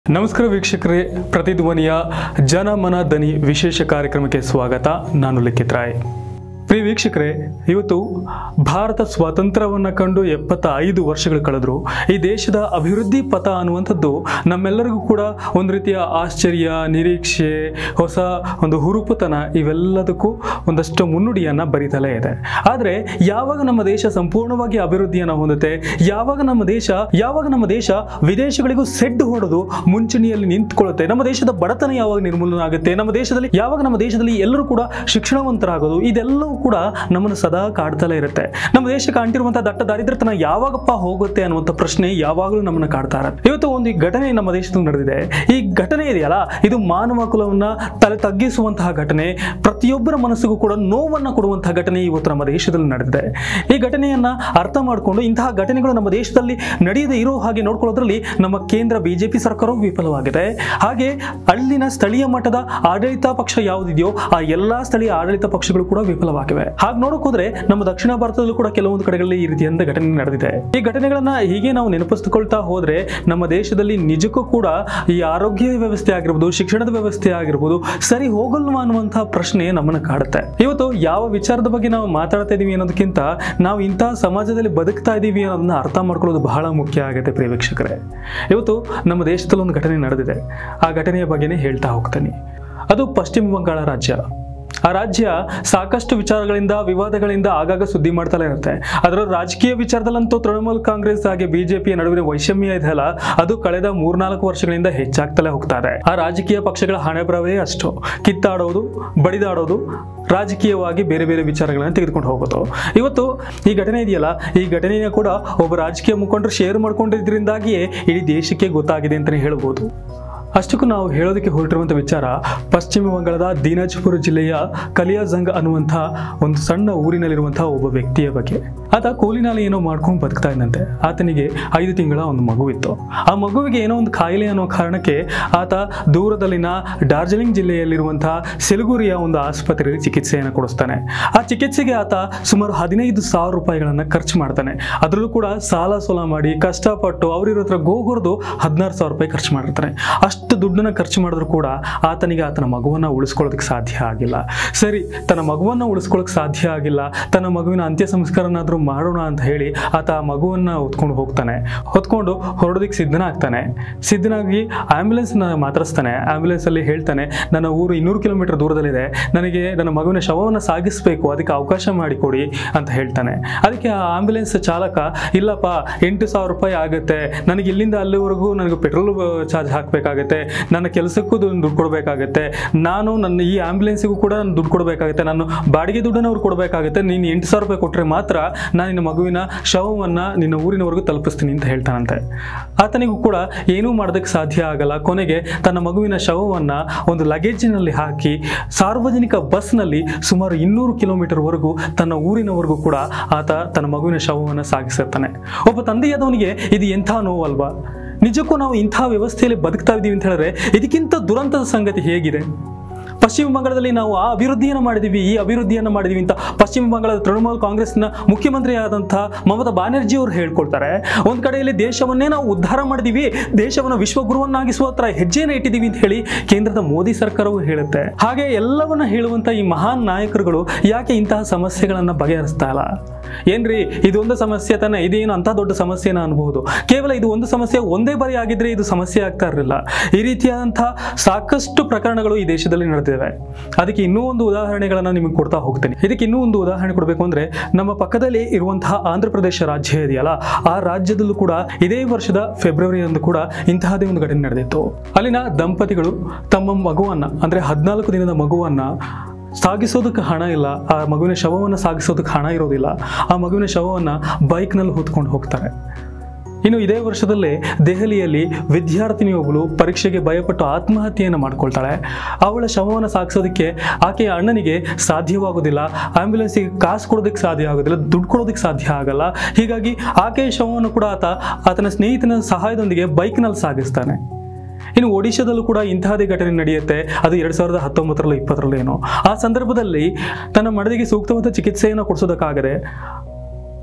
ನಮಸ್ಕಾರ ವೀಕ್ಷಕರೇ ಪ್ರತಿಧ್ವನಿಯ ಜನಮನ ದನಿ ವಿಶೇಷ ಕಾರ್ಯಕ್ರಮಕ್ಕೆ ಸ್ವಾಗತ ನಾನು ಲಿಖಿತ್ ರಾಯ್ ಪ್ರಿಯ ವೀಕ್ಷಕರೇ ಇವತ್ತು ಭಾರತ ಸ್ವಾತಂತ್ರ್ಯವನ್ನು ಕಂಡು ಎಪ್ಪತ್ತ ಐದು ವರ್ಷಗಳು ಕಳೆದ್ರು ಈ ದೇಶದ ಅಭಿವೃದ್ಧಿ ಪಥ ಅನ್ನುವಂಥದ್ದು ನಮ್ಮೆಲ್ಲರಿಗೂ ಕೂಡ ಒಂದು ರೀತಿಯ ಆಶ್ಚರ್ಯ ನಿರೀಕ್ಷೆ ಹೊಸ ಒಂದು ಹುರುಪುತನ ಇವೆಲ್ಲದಕ್ಕೂ ಒಂದಷ್ಟು ಮುನ್ನುಡಿಯನ್ನು ಬರಿತಲೇ ಇದೆ ಆದರೆ ಯಾವಾಗ ನಮ್ಮ ದೇಶ ಸಂಪೂರ್ಣವಾಗಿ ಅಭಿವೃದ್ಧಿಯನ್ನು ಹೊಂದುತ್ತೆ ಯಾವಾಗ ನಮ್ಮ ದೇಶ ಯಾವಾಗ ನಮ್ಮ ದೇಶ ವಿದೇಶಗಳಿಗೂ ಸೆಡ್ ಹೊಡೆದು ಮುಂಚೂಣಿಯಲ್ಲಿ ನಿಂತ್ಕೊಳ್ಳುತ್ತೆ ನಮ್ಮ ದೇಶದ ಬಡತನ ಯಾವಾಗ ನಿರ್ಮೂಲನೆ ಆಗುತ್ತೆ ನಮ್ಮ ದೇಶದಲ್ಲಿ ಯಾವಾಗ ನಮ್ಮ ದೇಶದಲ್ಲಿ ಎಲ್ಲರೂ ಕೂಡ ಶಿಕ್ಷಣವಂತರಾಗೋದು ಇದೆಲ್ಲವೂ ಕೂಡ ನಮ್ಮನ್ನು ಸದಾ ಕಾಡ್ತಲೇ ಇರುತ್ತೆ ನಮ್ಮ ದೇಶಕ್ಕೆ ಅಂಟಿರುವಂತಹ ದಟ್ಟ ದಾರಿದ್ರ್ಯತನ ಯಾವಾಗಪ್ಪ ಹೋಗುತ್ತೆ ಅನ್ನುವಂಥ ಪ್ರಶ್ನೆ ಯಾವಾಗಲೂ ನಮ್ಮನ್ನ ಕಾಡ್ತಾ ಇರುತ್ತೆ ಇವತ್ತು ಒಂದು ಈ ಘಟನೆ ನಮ್ಮ ದೇಶದಲ್ಲಿ ನಡೆದಿದೆ ಈ ಘಟನೆ ಇದೆಯಲ್ಲ ಇದು ಮಾನವ ಕುಲವನ್ನ ತಲೆ ತಗ್ಗಿಸುವಂತಹ ಘಟನೆ ಪ್ರತಿಯೊಬ್ಬರ ಮನಸ್ಸಿಗೂ ಕೂಡ ನೋವನ್ನ ಕೊಡುವಂತಹ ಘಟನೆ ಇವತ್ತು ನಮ್ಮ ದೇಶದಲ್ಲಿ ನಡೆದಿದೆ ಈ ಘಟನೆಯನ್ನ ಅರ್ಥ ಮಾಡಿಕೊಂಡು ಇಂತಹ ಘಟನೆಗಳು ನಮ್ಮ ದೇಶದಲ್ಲಿ ನಡೆಯದೇ ಇರೋ ಹಾಗೆ ನೋಡ್ಕೊಳ್ಳೋದ್ರಲ್ಲಿ ನಮ್ಮ ಕೇಂದ್ರ ಬಿಜೆಪಿ ಸರ್ಕಾರವು ವಿಫಲವಾಗಿದೆ ಹಾಗೆ ಅಲ್ಲಿನ ಸ್ಥಳೀಯ ಮಟ್ಟದ ಆಡಳಿತ ಪಕ್ಷ ಯಾವುದಿದೆಯೋ ಆ ಎಲ್ಲಾ ಸ್ಥಳೀಯ ಆಡಳಿತ ಪಕ್ಷಗಳು ಕೂಡ ವಿಫಲವಾಗಿವೆ ಹಾಗೆ ನೋಡಕ್ ಹೋದ್ರೆ ನಮ್ಮ ದಕ್ಷಿಣ ಭಾರತದಲ್ಲೂ ಕೂಡ ಕೆಲವೊಂದು ಕಡೆಗಳಲ್ಲಿ ಈ ರೀತಿಯಾದ ಘಟನೆ ನಡೆದಿದೆ ಈ ಘಟನೆಗಳನ್ನ ಹೀಗೆ ನಾವು ನೆನಪಿಸಿಕೊಳ್ತಾ ಹೋದ್ರೆ ನಮ್ಮ ದೇಶದಲ್ಲಿ ನಿಜಕ್ಕೂ ಕೂಡ ಈ ಆರೋಗ್ಯ ವ್ಯವಸ್ಥೆ ಆಗಿರ್ಬೋದು ಶಿಕ್ಷಣದ ವ್ಯವಸ್ಥೆ ಆಗಿರ್ಬೋದು ಸರಿ ಹೋಗಲ್ವಾ ಅನ್ನುವಂತಹ ಪ್ರಶ್ನೆ ನಮ್ಮನ್ನ ಕಾಡುತ್ತೆ ಇವತ್ತು ಯಾವ ವಿಚಾರದ ಬಗ್ಗೆ ನಾವು ಮಾತಾಡ್ತಾ ಇದೀವಿ ಅನ್ನೋದಕ್ಕಿಂತ ನಾವು ಇಂತಹ ಸಮಾಜದಲ್ಲಿ ಬದುಕ್ತಾ ಇದೀವಿ ಅನ್ನೋದನ್ನ ಅರ್ಥ ಮಾಡ್ಕೊಳ್ಳೋದು ಬಹಳ ಮುಖ್ಯ ಆಗುತ್ತೆ ಪ್ರಿಯ ವೀಕ್ಷಕರೇ ಇವತ್ತು ನಮ್ಮ ದೇಶದಲ್ಲಿ ಒಂದು ಘಟನೆ ನಡೆದಿದೆ ಆ ಘಟನೆಯ ಬಗ್ಗೆನೇ ಹೇಳ್ತಾ ಹೋಗ್ತೀನಿ ಅದು ಪಶ್ಚಿಮ ಬಂಗಾಳ ರಾಜ್ಯ ಆ ರಾಜ್ಯ ಸಾಕಷ್ಟು ವಿಚಾರಗಳಿಂದ ವಿವಾದಗಳಿಂದ ಆಗಾಗ ಸುದ್ದಿ ಮಾಡ್ತಲೇ ಇರುತ್ತೆ ಅದರ ರಾಜಕೀಯ ವಿಚಾರದಲ್ಲಂತೂ ತೃಣಮೂಲ ಕಾಂಗ್ರೆಸ್ ಹಾಗೆ ಬಿಜೆಪಿಯ ನಡುವಿನ ವೈಷಮ್ಯ ಇದೆಯಲ್ಲ ಅದು ಕಳೆದ ಮೂರ್ನಾಲ್ಕು ವರ್ಷಗಳಿಂದ ಹೆಚ್ಚಾಗ್ತಲೇ ಹೋಗ್ತಾ ಇದೆ ಆ ರಾಜಕೀಯ ಪಕ್ಷಗಳ ಹಣೆಬರವೇ ಅಷ್ಟು ಕಿತ್ತಾಡೋದು ಬಡಿದಾಡೋದು ರಾಜಕೀಯವಾಗಿ ಬೇರೆ ಬೇರೆ ವಿಚಾರಗಳನ್ನು ತೆಗೆದುಕೊಂಡು ಹೋಗೋದು ಇವತ್ತು ಈ ಘಟನೆ ಇದೆಯಲ್ಲ ಈ ಘಟನೆಯ ಕೂಡ ಒಬ್ಬ ರಾಜಕೀಯ ಮುಖಂಡರು ಶೇರ್ ಮಾಡ್ಕೊಂಡಿದ್ರಿಂದಾಗಿಯೇ ಇಡೀ ದೇಶಕ್ಕೆ ಗೊತ್ತಾಗಿದೆ ಅಂತಲೇ ಹೇಳ್ಬೋದು ಅಷ್ಟಕ್ಕೂ ನಾವು ಹೇಳೋದಕ್ಕೆ ಹೊರಟಿರುವಂಥ ವಿಚಾರ ಪಶ್ಚಿಮ ಬಂಗಾಳದ ದಿನಾಜ್ಪುರ ಜಿಲ್ಲೆಯ ಕಲಿಯಾಜಂಗ್ ಅನ್ನುವಂಥ ಒಂದು ಸಣ್ಣ ಊರಿನಲ್ಲಿರುವಂತಹ ಒಬ್ಬ ವ್ಯಕ್ತಿಯ ಬಗ್ಗೆ ಆತ ಕೂಲಿನಾಲಿ ಏನೋ ಮಾಡ್ಕೊಂಡು ಬದುಕ್ತಾ ಇದ್ದಂತೆ ಆತನಿಗೆ ಐದು ತಿಂಗಳ ಒಂದು ಮಗುವಿತ್ತು ಆ ಮಗುವಿಗೆ ಏನೋ ಒಂದು ಕಾಯಿಲೆ ಅನ್ನೋ ಕಾರಣಕ್ಕೆ ಆತ ದೂರದಲ್ಲಿನ ಡಾರ್ಜಿಲಿಂಗ್ ಜಿಲ್ಲೆಯಲ್ಲಿರುವಂತಹ ಸಿಲುಗುರಿಯ ಒಂದು ಆಸ್ಪತ್ರೆಯಲ್ಲಿ ಚಿಕಿತ್ಸೆಯನ್ನು ಕೊಡಿಸ್ತಾನೆ ಆ ಚಿಕಿತ್ಸೆಗೆ ಆತ ಸುಮಾರು ಹದಿನೈದು ಸಾವಿರ ರೂಪಾಯಿಗಳನ್ನು ಖರ್ಚು ಮಾಡ್ತಾನೆ ಅದರಲ್ಲೂ ಕೂಡ ಸಾಲ ಸೋಲ ಮಾಡಿ ಕಷ್ಟಪಟ್ಟು ಅವರಿರೋ ಹತ್ರ ಗೋಗುರ್ದು ಹದಿನಾರು ಸಾವಿರ ರೂಪಾಯಿ ಖರ್ಚು ಮಾಡಿರ್ತಾನೆ ಅಷ್ಟು ದುಡ್ಡನ್ನ ಖರ್ಚು ಮಾಡಿದ್ರು ಕೂಡ ಆತನಿಗೆ ಆತನ ಮಗುವನ್ನ ಉಳಿಸ್ಕೊಳ್ಳೋದಕ್ಕೆ ಸಾಧ್ಯ ಆಗಿಲ್ಲ ಸರಿ ತನ್ನ ಮಗುವನ್ನ ಉಳಿಸ್ಕೊಳ್ಳೋಕೆ ಸಾಧ್ಯ ಆಗಿಲ್ಲ ತನ್ನ ಮಗುವಿನ ಅಂತ್ಯ ಸಂಸ್ಕಾರನಾದ್ರೂ ಮಾಡೋಣ ಅಂತ ಹೇಳಿ ಆತ ಆ ಮಗುವನ್ನ ಹೊತ್ಕೊಂಡು ಹೋಗ್ತಾನೆ ಹೊತ್ಕೊಂಡು ಹೊರಡೋದಕ್ಕೆ ಸಿದ್ಧನಾಗ್ತಾನೆ ಸಿದ್ಧನಾಗಿ ಆಂಬ್ಯುಲೆನ್ಸ್ನ ಮಾತಾಡಿಸ್ತಾನೆ ಆಂಬ್ಯುಲೆನ್ಸ್ ಅಲ್ಲಿ ಹೇಳ್ತಾನೆ ನನ್ನ ಊರು ಇನ್ನೂರು ಕಿಲೋಮೀಟರ್ ದೂರದಲ್ಲಿದೆ ನನಗೆ ನನ್ನ ಮಗುವಿನ ಶವವನ್ನು ಸಾಗಿಸಬೇಕು ಅದಕ್ಕೆ ಅವಕಾಶ ಮಾಡಿಕೊಡಿ ಅಂತ ಹೇಳ್ತಾನೆ ಅದಕ್ಕೆ ಆ ಆಂಬ್ಯುಲೆನ್ಸ್ ಚಾಲಕ ಇಲ್ಲಪ್ಪ ಎಂಟು ಸಾವಿರ ರೂಪಾಯಿ ಆಗುತ್ತೆ ನನಗೆ ಇಲ್ಲಿಂದ ಅಲ್ಲಿವರೆಗೂ ನನಗೆ ಪೆಟ್ರೋಲ್ ಚಾರ್ಜ್ ಹಾಕಬೇಕಾಗುತ್ತೆ ನನ್ನ ಕೆಲಸಕ್ಕೂ ದುಡ್ಡು ಕೊಡಬೇಕಾಗುತ್ತೆ ನಾನು ನನ್ನ ಈ ಆಂಬ್ಯುಲೆನ್ಸಿಗೂ ಕೂಡ ನಾನು ದುಡ್ಡು ಕೊಡಬೇಕಾಗುತ್ತೆ ನಾನು ಬಾಡಿಗೆ ದುಡ್ಡನ್ನು ಅವ್ರು ಕೊಡಬೇಕಾಗುತ್ತೆ ನೀನು ಎಂಟು ಸಾವಿರ ರೂಪಾಯಿ ಕೊಟ್ಟರೆ ಮಾತ್ರ ನಾನು ನಿನ್ನ ಮಗುವಿನ ಶವವನ್ನು ನಿನ್ನ ಊರಿನವರೆಗೂ ತಲುಪಿಸ್ತೀನಿ ಅಂತ ಹೇಳ್ತಾನಂತೆ ಆತನಿಗೂ ಕೂಡ ಏನೂ ಮಾಡೋದಕ್ಕೆ ಸಾಧ್ಯ ಆಗಲ್ಲ ಕೊನೆಗೆ ತನ್ನ ಮಗುವಿನ ಶವವನ್ನು ಒಂದು ಲಗೇಜಿನಲ್ಲಿ ಹಾಕಿ ಸಾರ್ವಜನಿಕ ಬಸ್ನಲ್ಲಿ ಸುಮಾರು ಇನ್ನೂರು ಕಿಲೋಮೀಟರ್ವರೆಗೂ ತನ್ನ ಊರಿನವರೆಗೂ ಕೂಡ ಆತ ತನ್ನ ಮಗುವಿನ ಶವವನ್ನು ಸಾಗಿಸಿರ್ತಾನೆ ಒಬ್ಬ ತಂದೆಯಾದವನಿಗೆ ಇದು ಎಂಥ ನೋವಲ್ವಾ ನಿಜಕ್ಕೂ ನಾವು ಇಂಥ ವ್ಯವಸ್ಥೆಯಲ್ಲಿ ಬದುಕ್ತಾ ಇದ್ದೀವಿ ಅಂತ ಹೇಳಿದ್ರೆ ಇದಕ್ಕಿಂತ ದುರಂತದ ಸಂಗತಿ ಹೇಗಿದೆ ಪಶ್ಚಿಮ ಬಂಗಾಳದಲ್ಲಿ ನಾವು ಆ ಅಭಿವೃದ್ಧಿಯನ್ನು ಮಾಡಿದೀವಿ ಈ ಅಭಿವೃದ್ಧಿಯನ್ನು ಮಾಡಿದೀವಿ ಅಂತ ಪಶ್ಚಿಮ ಬಂಗಾಳದ ತೃಣಮೂಲ ಕಾಂಗ್ರೆಸ್ನ ಮುಖ್ಯಮಂತ್ರಿ ಆದಂತಹ ಮಮತಾ ಬ್ಯಾನರ್ಜಿ ಅವರು ಹೇಳ್ಕೊಳ್ತಾರೆ ಒಂದ್ ಕಡೆಯಲ್ಲಿ ದೇಶವನ್ನೇ ನಾವು ಉದ್ಧಾರ ಮಾಡಿದೀವಿ ದೇಶವನ್ನು ವಿಶ್ವಗುರುವನ್ನಾಗಿಸುವ ಹತ್ರ ಹೆಜ್ಜೆಯನ್ನು ಇಟ್ಟಿದ್ದೀವಿ ಅಂತ ಹೇಳಿ ಕೇಂದ್ರದ ಮೋದಿ ಸರ್ಕಾರವು ಹೇಳುತ್ತೆ ಹಾಗೆ ಎಲ್ಲವನ್ನ ಹೇಳುವಂತ ಈ ಮಹಾನ್ ನಾಯಕರುಗಳು ಯಾಕೆ ಇಂತಹ ಸಮಸ್ಯೆಗಳನ್ನ ಬಗೆಹರಿಸ್ತಾ ಇಲ್ಲ ಏನ್ರಿ ಇದೊಂದು ಸಮಸ್ಯೆ ತಾನೆ ಇದೇನು ಅಂತ ದೊಡ್ಡ ಸಮಸ್ಯೆನ ಅನ್ಬಹುದು ಕೇವಲ ಇದು ಒಂದು ಸಮಸ್ಯೆ ಒಂದೇ ಬಾರಿ ಆಗಿದ್ರೆ ಇದು ಸಮಸ್ಯೆ ಆಗ್ತಾ ಇರಲಿಲ್ಲ ಈ ರೀತಿಯಾದಂತಹ ಸಾಕಷ್ಟು ಪ್ರಕರಣಗಳು ಈ ದೇಶದಲ್ಲಿ ನಡೆದಿವೆ ಅದಕ್ಕೆ ಇನ್ನೂ ಒಂದು ಉದಾಹರಣೆಗಳನ್ನ ನಿಮಗೆ ಕೊಡ್ತಾ ಹೋಗ್ತೇನೆ ಇದಕ್ಕೆ ಇನ್ನೂ ಒಂದು ಉದಾಹರಣೆ ಕೊಡಬೇಕು ಅಂದ್ರೆ ನಮ್ಮ ಪಕ್ಕದಲ್ಲಿ ಇರುವಂತಹ ಆಂಧ್ರ ಪ್ರದೇಶ ರಾಜ್ಯ ಇದೆಯಲ್ಲ ಆ ರಾಜ್ಯದಲ್ಲೂ ಕೂಡ ಇದೇ ವರ್ಷದ ಫೆಬ್ರವರಿಯಂದು ಕೂಡ ಇಂತಹದೇ ಒಂದು ಘಟನೆ ನಡೆದಿತ್ತು ಅಲ್ಲಿನ ದಂಪತಿಗಳು ತಮ್ಮ ಮಗುವನ್ನ ಅಂದ್ರೆ ಹದಿನಾಲ್ಕು ದಿನದ ಮಗುವನ್ನ ಸಾಗಿಸೋದಕ್ಕೆ ಹಣ ಇಲ್ಲ ಆ ಮಗುವಿನ ಶವವನ್ನು ಸಾಗಿಸೋದಕ್ಕೆ ಹಣ ಇರೋದಿಲ್ಲ ಆ ಮಗುವಿನ ಶವವನ್ನು ಬೈಕ್ನಲ್ಲಿ ಹೊತ್ಕೊಂಡು ಹೋಗ್ತಾರೆ ಇನ್ನು ಇದೇ ವರ್ಷದಲ್ಲೇ ದೆಹಲಿಯಲ್ಲಿ ವಿದ್ಯಾರ್ಥಿನಿಯೊಬ್ಬಳು ಪರೀಕ್ಷೆಗೆ ಭಯಪಟ್ಟು ಆತ್ಮಹತ್ಯೆಯನ್ನು ಮಾಡ್ಕೊಳ್ತಾಳೆ ಅವಳ ಶವವನ್ನು ಸಾಗಿಸೋದಕ್ಕೆ ಆಕೆಯ ಅಣ್ಣನಿಗೆ ಸಾಧ್ಯವಾಗೋದಿಲ್ಲ ಆಂಬ್ಯುಲೆನ್ಸಿಗೆ ಕಾಸು ಕೊಡೋದಕ್ಕೆ ಸಾಧ್ಯ ಆಗೋದಿಲ್ಲ ದುಡ್ಡು ಕೊಡೋದಕ್ಕೆ ಸಾಧ್ಯ ಆಗಲ್ಲ ಹೀಗಾಗಿ ಆಕೆಯ ಶವವನ್ನು ಕೂಡ ಆತ ಆತನ ಸ್ನೇಹಿತನ ಸಹಾಯದೊಂದಿಗೆ ಬೈಕ್ನಲ್ಲಿ ಸಾಗಿಸ್ತಾನೆ ಇನ್ನು ಒಡಿಶಾದಲ್ಲೂ ಕೂಡ ಇಂತಹದೇ ಘಟನೆ ನಡೆಯುತ್ತೆ ಅದು ಎರಡ್ ಸಾವಿರದ ಹತ್ತೊಂಬತ್ತರಲ್ಲಿ ಇಪ್ಪತ್ತರಲ್ಲಿ ಏನೋ ಆ ಸಂದರ್ಭದಲ್ಲಿ ತನ್ನ ಮಡದಿಗೆ ಸೂಕ್ತವಾದ ಚಿಕಿತ್ಸೆಯನ್ನು ಕೊಡಿಸೋದಕ್ಕಾಗದೆ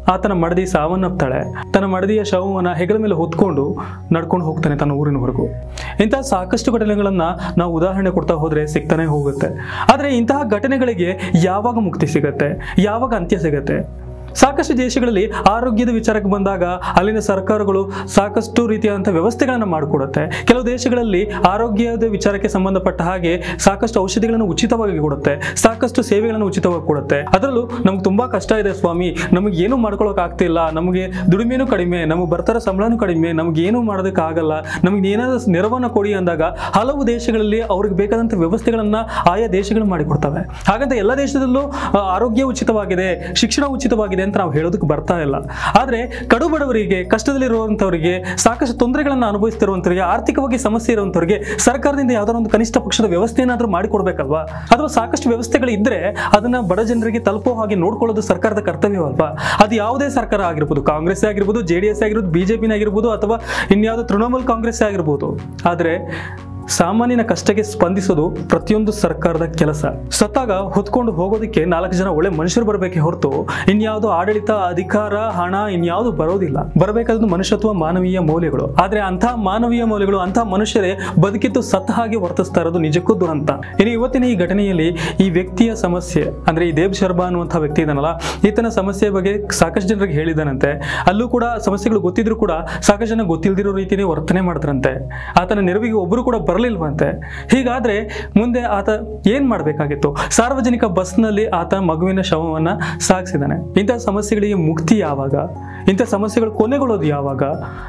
ಆತನ ಮಡದಿ ಸಾವನ್ನಪ್ತಾಳೆ ತನ್ನ ಮಡದಿಯ ಶವವನ್ನು ಹೆಗಲ ಮೇಲೆ ಹೊತ್ಕೊಂಡು ನಡ್ಕೊಂಡು ಹೋಗ್ತಾನೆ ತನ್ನ ಊರಿನವರೆಗೂ ಇಂತಹ ಸಾಕಷ್ಟು ಘಟನೆಗಳನ್ನ ನಾವು ಉದಾಹರಣೆ ಕೊಡ್ತಾ ಹೋದ್ರೆ ಸಿಗ್ತಾನೆ ಹೋಗುತ್ತೆ ಆದರೆ ಇಂತಹ ಘಟನೆಗಳಿಗೆ ಯಾವಾಗ ಮುಕ್ತಿ ಸಿಗತ್ತೆ ಯಾವಾಗ ಅಂತ್ಯ ಸಿಗತ್ತೆ ಸಾಕಷ್ಟು ದೇಶಗಳಲ್ಲಿ ಆರೋಗ್ಯದ ವಿಚಾರಕ್ಕೆ ಬಂದಾಗ ಅಲ್ಲಿನ ಸರ್ಕಾರಗಳು ಸಾಕಷ್ಟು ರೀತಿಯಾದಂಥ ವ್ಯವಸ್ಥೆಗಳನ್ನು ಮಾಡಿಕೊಡುತ್ತೆ ಕೆಲವು ದೇಶಗಳಲ್ಲಿ ಆರೋಗ್ಯದ ವಿಚಾರಕ್ಕೆ ಸಂಬಂಧಪಟ್ಟ ಹಾಗೆ ಸಾಕಷ್ಟು ಔಷಧಿಗಳನ್ನು ಉಚಿತವಾಗಿ ಕೊಡುತ್ತೆ ಸಾಕಷ್ಟು ಸೇವೆಗಳನ್ನು ಉಚಿತವಾಗಿ ಕೊಡುತ್ತೆ ಅದರಲ್ಲೂ ನಮ್ಗೆ ತುಂಬಾ ಕಷ್ಟ ಇದೆ ಸ್ವಾಮಿ ನಮಗೆ ಏನು ಮಾಡ್ಕೊಳಕ್ ಆಗ್ತಿಲ್ಲ ನಮಗೆ ದುಡಿಮೆನೂ ಕಡಿಮೆ ನಮಗೆ ಬರ್ತಾರ ಸಂಬಳನೂ ಕಡಿಮೆ ನಮ್ಗೆ ಏನೂ ಮಾಡೋದಕ್ಕೆ ಆಗಲ್ಲ ನಮ್ಗೆ ಏನಾದರೂ ನೆರವನ್ನು ಕೊಡಿ ಅಂದಾಗ ಹಲವು ದೇಶಗಳಲ್ಲಿ ಅವ್ರಿಗೆ ಬೇಕಾದಂಥ ವ್ಯವಸ್ಥೆಗಳನ್ನ ಆಯಾ ದೇಶಗಳು ಮಾಡಿಕೊಡ್ತವೆ ಹಾಗಂತ ಎಲ್ಲ ದೇಶದಲ್ಲೂ ಆ, ಆರೋಗ್ಯ ಉಚಿತವಾಗಿದೆ ಶಿಕ್ಷಣ ಉಚಿತವಾಗಿದೆ ಅಂತ ನಾವು ಹೇಳೋದಕ್ಕೆ ಬರ್ತಾ ಇಲ್ಲ ಆದ್ರೆ ಕಡು ಬಡವರಿಗೆ ಕಷ್ಟದಲ್ಲಿರುವಂಥವರಿಗೆ ಸಾಕಷ್ಟು ತೊಂದರೆಗಳನ್ನು ಅನುಭವಿಸ್ತಿರುವಂಥವರಿಗೆ ಆರ್ಥಿಕವಾಗಿ ಸಮಸ್ಯೆ ಇರುವಂಥವರಿಗೆ ಸರ್ಕಾರದಿಂದ ಯಾವ್ದಾದ್ರು ಒಂದು ಕನಿಷ್ಠ ಪಕ್ಷದ ವ್ಯವಸ್ಥೆಯನ್ನಾದ್ರೂ ಮಾಡಿಕೊಡ್ಬೇಕಲ್ವಾ ಅಥವಾ ಸಾಕಷ್ಟು ವ್ಯವಸ್ಥೆಗಳು ಇದ್ರೆ ಅದನ್ನ ಬಡ ಜನರಿಗೆ ತಲುಪೋ ಹಾಗೆ ನೋಡ್ಕೊಳ್ಳೋದು ಸರ್ಕಾರದ ಕರ್ತವ್ಯವಲ್ವಾ ಅದು ಯಾವುದೇ ಸರ್ಕಾರ ಆಗಿರ್ಬೋದು ಕಾಂಗ್ರೆಸ್ ಆಗಿರ್ಬೋದು ಜೆ ಡಿ ಎಸ್ ಆಗಿರ್ಬೋದು ಬಿಜೆಪಿನ ಆಗಿರ್ಬೋದು ಅಥವಾ ಇನ್ಯಾವುದೋ ತೃಣಮೂಲ್ ಕಾಂಗ್ರೆಸ್ ಆಗಿರ್ಬೋದು ಆದ್ರೆ ಸಾಮಾನ್ಯನ ಕಷ್ಟಕ್ಕೆ ಸ್ಪಂದಿಸೋದು ಪ್ರತಿಯೊಂದು ಸರ್ಕಾರದ ಕೆಲಸ ಸತ್ತಾಗ ಹೊತ್ಕೊಂಡು ಹೋಗೋದಕ್ಕೆ ನಾಲ್ಕು ಜನ ಒಳ್ಳೆ ಮನುಷ್ಯರು ಬರಬೇಕೆ ಹೊರತು ಇನ್ಯಾವುದೋ ಆಡಳಿತ ಅಧಿಕಾರ ಹಣ ಇನ್ಯಾವುದು ಬರೋದಿಲ್ಲ ಬರಬೇಕಾದ ಮನುಷ್ಯತ್ವ ಮಾನವೀಯ ಮೌಲ್ಯಗಳು ಆದ್ರೆ ಅಂತಹ ಮಾನವೀಯ ಮೌಲ್ಯಗಳು ಅಂತಹ ಮನುಷ್ಯರೇ ಬದುಕಿತ್ತು ಸತ್ತ ಹಾಗೆ ವರ್ತಿಸ್ತಾ ಇರೋದು ನಿಜಕ್ಕೂ ದುರಂತ ಇನ್ನು ಇವತ್ತಿನ ಈ ಘಟನೆಯಲ್ಲಿ ಈ ವ್ಯಕ್ತಿಯ ಸಮಸ್ಯೆ ಅಂದ್ರೆ ಈ ದೇವ್ ಶರ್ಮಾ ಅನ್ನುವಂಥ ವ್ಯಕ್ತಿ ಇದಾನಲ್ಲ ಈತನ ಸಮಸ್ಯೆ ಬಗ್ಗೆ ಸಾಕಷ್ಟು ಜನರಿಗೆ ಹೇಳಿದಾನಂತೆ ಅಲ್ಲೂ ಕೂಡ ಸಮಸ್ಯೆಗಳು ಗೊತ್ತಿದ್ರು ಕೂಡ ಸಾಕಷ್ಟು ಜನ ಗೊತ್ತಿಲ್ದಿರೋ ರೀತಿಯೇ ವರ್ತನೆ ಮಾಡಿದ್ರಂತೆ ಆತನ ನೆರವಿಗೆ ಒಬ್ಬರು ಕೂಡ ಬರಲಿಲ್ವಂತೆ ಹೀಗಾದ್ರೆ ಮುಂದೆ ಆತ ಏನ್ ಮಾಡಬೇಕಾಗಿತ್ತು ಸಾರ್ವಜನಿಕ ಬಸ್ನಲ್ಲಿ ಆತ ಮಗುವಿನ ಶವವನ್ನ ಸಾಗಿಸಿದಾನೆ ಇಂತಹ ಸಮಸ್ಯೆಗಳಿಗೆ ಮುಕ್ತಿ ಯಾವಾಗ ಇಂಥ ಸಮಸ್ಯೆಗಳು ಕೊನೆಗೊಳ್ಳೋದು ಯಾವಾಗ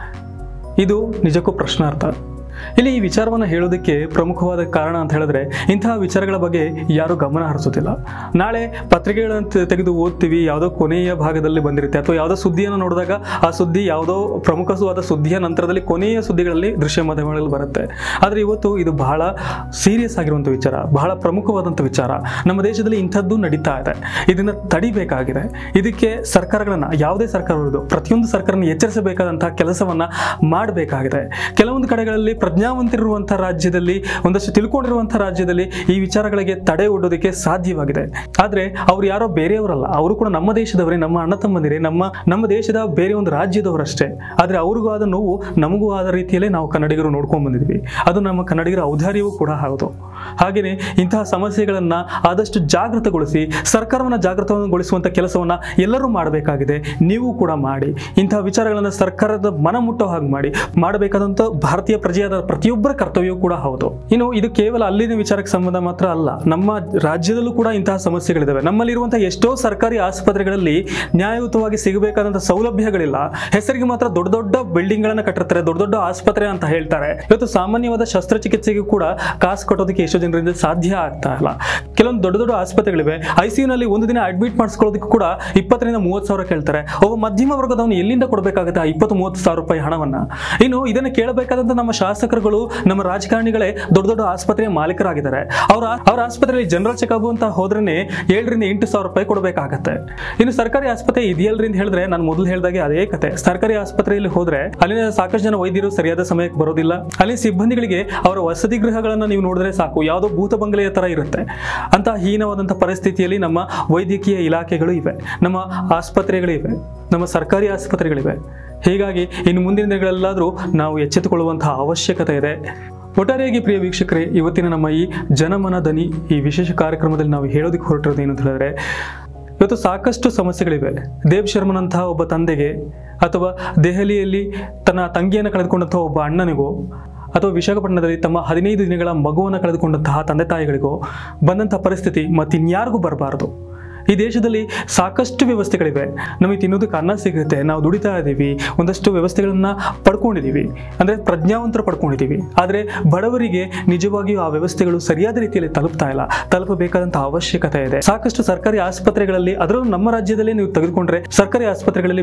ಇದು ನಿಜಕ್ಕೂ ಪ್ರಶ್ನಾರ್ಥ ಇಲ್ಲಿ ಈ ವಿಚಾರವನ್ನು ಹೇಳೋದಕ್ಕೆ ಪ್ರಮುಖವಾದ ಕಾರಣ ಅಂತ ಹೇಳಿದ್ರೆ ಇಂತಹ ವಿಚಾರಗಳ ಬಗ್ಗೆ ಯಾರು ಗಮನ ಹರಿಸೋದಿಲ್ಲ ನಾಳೆ ಪತ್ರಿಕೆಗಳನ್ನು ತೆ- ತೆಗೆದು ಓದ್ತೀವಿ ಯಾವುದೋ ಕೊನೆಯ ಭಾಗದಲ್ಲಿ ಬಂದಿರುತ್ತೆ ಅಥವಾ ಯಾವುದೋ ಸುದ್ದಿಯನ್ನು ನೋಡಿದಾಗ ಆ ಸುದ್ದಿ ಯಾವುದೋ ಪ್ರಮುಖವಾದ ಸುದ್ದಿಯ ನಂತರದಲ್ಲಿ ಕೊನೆಯ ಸುದ್ದಿಗಳಲ್ಲಿ ದೃಶ್ಯ ಮಾಧ್ಯಮಗಳಲ್ಲಿ ಬರುತ್ತೆ ಆದರೆ ಇವತ್ತು ಇದು ಬಹಳ ಸೀರಿಯಸ್ ಆಗಿರುವಂಥ ವಿಚಾರ ಬಹಳ ಪ್ರಮುಖವಾದಂಥ ವಿಚಾರ ನಮ್ಮ ದೇಶದಲ್ಲಿ ಇಂಥದ್ದು ನಡೀತಾ ಇದೆ ಇದನ್ನ ತಡಿಬೇಕಾಗಿದೆ ಇದಕ್ಕೆ ಸರ್ಕಾರಗಳನ್ನ ಯಾವುದೇ ಸರ್ಕಾರ ಇರೋದು ಪ್ರತಿಯೊಂದು ಸರ್ಕಾರನ ಎಚ್ಚರಿಸಬೇಕಾದಂತಹ ಕೆಲಸವನ್ನ ಮಾಡಬೇಕಾಗಿದೆ ಕೆಲವೊಂದು ಕಡೆಗಳಲ್ಲಿ ಪ್ರಜ್ಞಾವಂತರಿರುವಂತಹ ರಾಜ್ಯದಲ್ಲಿ ಒಂದಷ್ಟು ತಿಳ್ಕೊಂಡಿರುವಂತಹ ರಾಜ್ಯದಲ್ಲಿ ಈ ವಿಚಾರಗಳಿಗೆ ತಡೆ ಒಡ್ಡೋದಕ್ಕೆ ಸಾಧ್ಯವಾಗಿದೆ ಆದ್ರೆ ಅವ್ರು ಯಾರೋ ಬೇರೆಯವರಲ್ಲ ಅವರು ಕೂಡ ನಮ್ಮ ದೇಶದವರೇ ನಮ್ಮ ಅಣ್ಣ ತಮ್ಮಂದಿರೇ ನಮ್ಮ ನಮ್ಮ ದೇಶದ ಬೇರೆ ಒಂದು ರಾಜ್ಯದವರಷ್ಟೇ ಆದ್ರೆ ಅವ್ರಿಗೂ ಆದ ನೋವು ನಮಗೂ ಆದ ರೀತಿಯಲ್ಲೇ ನಾವು ಕನ್ನಡಿಗರು ನೋಡ್ಕೊಂಡ್ ಬಂದಿದ್ವಿ ಅದು ನಮ್ಮ ಕನ್ನಡಿಗರ ಔದಾರ್ಯವೂ ಕೂಡ ಹೌದು ಹಾಗೆಯೇ ಇಂತಹ ಸಮಸ್ಯೆಗಳನ್ನ ಆದಷ್ಟು ಜಾಗೃತಗೊಳಿಸಿ ಸರ್ಕಾರವನ್ನ ಜಾಗೃತಗೊಳಿಸುವಂತ ಕೆಲಸವನ್ನ ಎಲ್ಲರೂ ಮಾಡಬೇಕಾಗಿದೆ ನೀವು ಕೂಡ ಮಾಡಿ ಇಂತಹ ವಿಚಾರಗಳನ್ನ ಸರ್ಕಾರದ ಮನ ಮುಟ್ಟೋ ಹಾಗೆ ಮಾಡಿ ಮಾಡಬೇಕಾದಂತ ಭಾರತೀಯ ಪ್ರಜೆಯಾದ ಪ್ರತಿಯೊಬ್ಬರ ಕರ್ತವ್ಯವೂ ಕೂಡ ಹೌದು ಇನ್ನು ಇದು ಕೇವಲ ಅಲ್ಲಿನ ವಿಚಾರಕ್ಕೆ ಸಂಬಂಧ ಮಾತ್ರ ಅಲ್ಲ ನಮ್ಮ ರಾಜ್ಯದಲ್ಲೂ ಕೂಡ ಇಂತಹ ಸಮಸ್ಯೆಗಳಿದಾವೆ ನಮ್ಮಲ್ಲಿರುವಂತಹ ಎಷ್ಟೋ ಸರ್ಕಾರಿ ಆಸ್ಪತ್ರೆಗಳಲ್ಲಿ ನ್ಯಾಯಯುತವಾಗಿ ಸಿಗಬೇಕಾದಂತಹ ಸೌಲಭ್ಯಗಳಿಲ್ಲ ಹೆಸರಿಗೆ ಮಾತ್ರ ದೊಡ್ಡ ದೊಡ್ಡ ಬಿಲ್ಡಿಂಗ್ ಗಳನ್ನ ಕಟ್ಟಿರ್ತಾರೆ ದೊಡ್ಡ ದೊಡ್ಡ ಆಸ್ಪತ್ರೆ ಅಂತ ಹೇಳ್ತಾರೆ ಇವತ್ತು ಸಾಮಾನ್ಯವಾದ ಶಸ್ತ್ರಚಿಕಿತ್ಸೆಗೂ ಕೂಡ ಕಾಸು ಕಟ್ಟೋದಕ್ಕೆ ಎಷ್ಟೋ ಜನರಿಂದ ಸಾಧ್ಯ ಆಗ್ತಾ ಇಲ್ಲ ಕೆಲವೊಂದು ದೊಡ್ಡ ದೊಡ್ಡ ಆಸ್ಪತ್ರೆಗಳಿವೆ ಐಸಿಯು ನಲ್ಲಿ ಒಂದು ದಿನ ಅಡ್ಮಿಟ್ ಮಾಡಿಸ್ಕೊಳ್ಳೋದಕ್ಕೆ ಕೂಡ ಇಪ್ಪತ್ತರಿಂದ ಮೂವತ್ತು ಸಾವಿರ ಕೇಳ್ತಾರೆ ಒಬ್ಬ ಮಧ್ಯಮ ವರ್ಗದವನು ಎಲ್ಲಿಂದ ಕೊಡಬೇಕಾಗುತ್ತೆ ಆ ಇಪ್ಪತ್ತು ಮೂವತ್ತು ಸಾವಿರ ರೂಪಾಯಿ ಹಣವನ್ನ ಇನ್ನು ಇದನ್ನು ಕೇಳಬೇಕಾದಂತ ನಮ್ಮ ಶಾಸಕರುಗಳು ನಮ್ಮ ರಾಜಕಾರಣಿಗಳೇ ದೊಡ್ಡ ದೊಡ್ಡ ಆಸ್ಪತ್ರೆಯ ಮಾಲೀಕರಾಗಿದ್ದಾರೆ ಅವರ ಅವರ ಆಸ್ಪತ್ರೆಯಲ್ಲಿ ಜನರಲ್ ಚೆಕಪ್ ಅಂತ ಹೋದ್ರೇನೆ ಏಳರಿಂದ ಎಂಟು ಸಾವಿರ ರೂಪಾಯಿ ಕೊಡಬೇಕಾಗತ್ತೆ ಇನ್ನು ಸರ್ಕಾರಿ ಆಸ್ಪತ್ರೆ ಇದೆಯಲ್ರಿ ಅಂತ ಹೇಳಿದ್ರೆ ನಾನು ಮೊದಲು ಹೇಳಿದಾಗೆ ಅದೇ ಕತೆ ಸರ್ಕಾರಿ ಆಸ್ಪತ್ರೆಯಲ್ಲಿ ಹೋದ್ರೆ ಅಲ್ಲಿನ ಸಾಕಷ್ಟು ಜನ ವೈದ್ಯರು ಸರಿಯಾದ ಸಮಯಕ್ಕೆ ಬರೋದಿಲ್ಲ ಅಲ್ಲಿ ಸಿಬ್ಬಂದಿಗಳಿಗೆ ಅವರ ವಸತಿ ಗೃಹಗಳನ್ನ ನೀವು ನೋಡಿದ್ರೆ ಸಾಕು ಯಾವುದೋ ಭೂತ ಬಂಗಲೆಯ ತರ ಇರುತ್ತೆ ಅಂತ ಹೀನವಾದಂಥ ಪರಿಸ್ಥಿತಿಯಲ್ಲಿ ನಮ್ಮ ವೈದ್ಯಕೀಯ ಇಲಾಖೆಗಳು ಇವೆ ನಮ್ಮ ಆಸ್ಪತ್ರೆಗಳು ಇವೆ ನಮ್ಮ ಸರ್ಕಾರಿ ಆಸ್ಪತ್ರೆಗಳಿವೆ ಹೀಗಾಗಿ ಇನ್ನು ಮುಂದಿನ ದಿನಗಳಲ್ಲಾದರೂ ನಾವು ಎಚ್ಚೆತ್ತುಕೊಳ್ಳುವಂತಹ ಅವಶ್ಯಕತೆ ಇದೆ ಒಟ್ಟಾರೆಯಾಗಿ ಪ್ರಿಯ ವೀಕ್ಷಕರೇ ಇವತ್ತಿನ ನಮ್ಮ ಈ ಜನಮನ ದನಿ ಈ ವಿಶೇಷ ಕಾರ್ಯಕ್ರಮದಲ್ಲಿ ನಾವು ಹೇಳೋದಕ್ಕೆ ಹೊರಟಿರೋದು ಏನು ಅಂತ ಹೇಳಿದ್ರೆ ಇವತ್ತು ಸಾಕಷ್ಟು ಸಮಸ್ಯೆಗಳಿವೆ ದೇವ್ ಶರ್ಮನಂತಹ ಒಬ್ಬ ತಂದೆಗೆ ಅಥವಾ ದೆಹಲಿಯಲ್ಲಿ ತನ್ನ ತಂಗಿಯನ್ನು ಕಳೆದುಕೊಂಡಂತಹ ಒಬ್ಬ ಅಣ್ಣನಿಗೋ ಅಥವಾ ವಿಶಾಖಪಟ್ಟಣದಲ್ಲಿ ತಮ್ಮ ಹದಿನೈದು ದಿನಗಳ ಮಗುವನ್ನು ಕಳೆದುಕೊಂಡಂತಹ ತಂದೆ ತಾಯಿಗಳಿಗೋ ಬಂದಂತಹ ಪರಿಸ್ಥಿತಿ ಮತ್ತಿನ್ಯಾರಿಗೂ ಬರಬಾರದು ಈ ದೇಶದಲ್ಲಿ ಸಾಕಷ್ಟು ವ್ಯವಸ್ಥೆಗಳಿವೆ ನಮಗೆ ತಿನ್ನೋದಕ್ಕೆ ಅನ್ನ ಸಿಗುತ್ತೆ ನಾವು ದುಡಿತಾ ಇದ್ದೀವಿ ಒಂದಷ್ಟು ವ್ಯವಸ್ಥೆಗಳನ್ನ ಪಡ್ಕೊಂಡಿದ್ದೀವಿ ಅಂದರೆ ಪ್ರಜ್ಞಾವಂತರು ಪಡ್ಕೊಂಡಿದ್ದೀವಿ ಆದರೆ ಬಡವರಿಗೆ ನಿಜವಾಗಿಯೂ ಆ ವ್ಯವಸ್ಥೆಗಳು ಸರಿಯಾದ ರೀತಿಯಲ್ಲಿ ತಲುಪ್ತಾ ಇಲ್ಲ ತಲುಪಬೇಕಾದಂತಹ ಅವಶ್ಯಕತೆ ಇದೆ ಸಾಕಷ್ಟು ಸರ್ಕಾರಿ ಆಸ್ಪತ್ರೆಗಳಲ್ಲಿ ಅದರಲ್ಲೂ ನಮ್ಮ ರಾಜ್ಯದಲ್ಲೇ ನೀವು ತೆಗೆದುಕೊಂಡ್ರೆ ಸರ್ಕಾರಿ ಆಸ್ಪತ್ರೆಗಳಲ್ಲಿ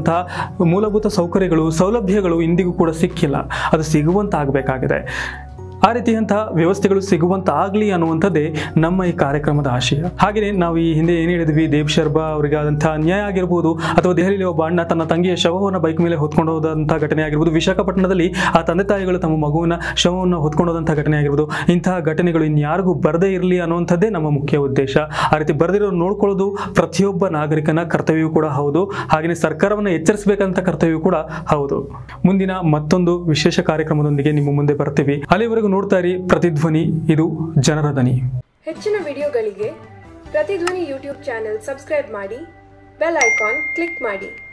ಬೇಕಾದಂತಹ ಮೂಲಭೂತ ಸೌಕರ್ಯಗಳು ಸೌಲಭ್ಯಗಳು ಇಂದಿಗೂ ಕೂಡ ಸಿಕ್ಕಿಲ್ಲ ಅದು ಸಿಗುವಂತ ಆಗಬೇಕಾಗಿದೆ ಆ ರೀತಿಯಂತಹ ವ್ಯವಸ್ಥೆಗಳು ಸಿಗುವಂತ ಆಗ್ಲಿ ಅನ್ನುವಂಥದ್ದೇ ನಮ್ಮ ಈ ಕಾರ್ಯಕ್ರಮದ ಆಶಯ ಹಾಗೆಯೇ ನಾವು ಈ ಹಿಂದೆ ಏನು ಹೇಳಿದ್ವಿ ದೇವ್ ಶರ್ಮಾ ಅವರಿಗೆ ಆದಂತಹ ಅನ್ಯಾಯ ಆಗಿರ್ಬೋದು ಅಥವಾ ದೆಹಲಿಯಲ್ಲಿ ಒಬ್ಬ ಅಣ್ಣ ತನ್ನ ತಂಗಿಯ ಶವವನ್ನು ಬೈಕ್ ಮೇಲೆ ಹೊತ್ಕೊಂಡು ಹೋದಂತಹ ಘಟನೆ ಆಗಿರ್ಬೋದು ವಿಶಾಖಪಟ್ಟಣದಲ್ಲಿ ಆ ತಂದೆ ತಾಯಿಗಳು ತಮ್ಮ ಮಗುವಿನ ಶವವನ್ನು ಹೊತ್ಕೊಂಡು ಹೋದಂತಹ ಘಟನೆ ಆಗಿರ್ಬೋದು ಇಂತಹ ಘಟನೆಗಳು ಇನ್ಯಾರಿಗೂ ಬರದೇ ಇರಲಿ ಅನ್ನುವಂಥದ್ದೇ ನಮ್ಮ ಮುಖ್ಯ ಉದ್ದೇಶ ಆ ರೀತಿ ಬರೆದಿರೋ ನೋಡ್ಕೊಳ್ಳೋದು ಪ್ರತಿಯೊಬ್ಬ ನಾಗರಿಕನ ಕರ್ತವ್ಯವೂ ಕೂಡ ಹೌದು ಹಾಗೆಯೇ ಸರ್ಕಾರವನ್ನು ಎಚ್ಚರಿಸಬೇಕಂತ ಕರ್ತವ್ಯ ಕೂಡ ಹೌದು ಮುಂದಿನ ಮತ್ತೊಂದು ವಿಶೇಷ ಕಾರ್ಯಕ್ರಮದೊಂದಿಗೆ ನಿಮ್ಮ ಮುಂದೆ ಬರ್ತೀವಿ ಅಲ್ಲಿವರೆಗೂ ನೋಡ್ತಾ ಇರಿ ಪ್ರತಿಧ್ವನಿ ಇದು ಜನರ ದನಿ ಹೆಚ್ಚಿನ ವಿಡಿಯೋಗಳಿಗೆ ಪ್ರತಿಧ್ವನಿ ಯೂಟ್ಯೂಬ್ ಚಾನೆಲ್ ಸಬ್ಸ್ಕ್ರೈಬ್ ಮಾಡಿ ಬೆಲ್ ಐಕಾನ್ ಕ್ಲಿಕ್ ಮಾಡಿ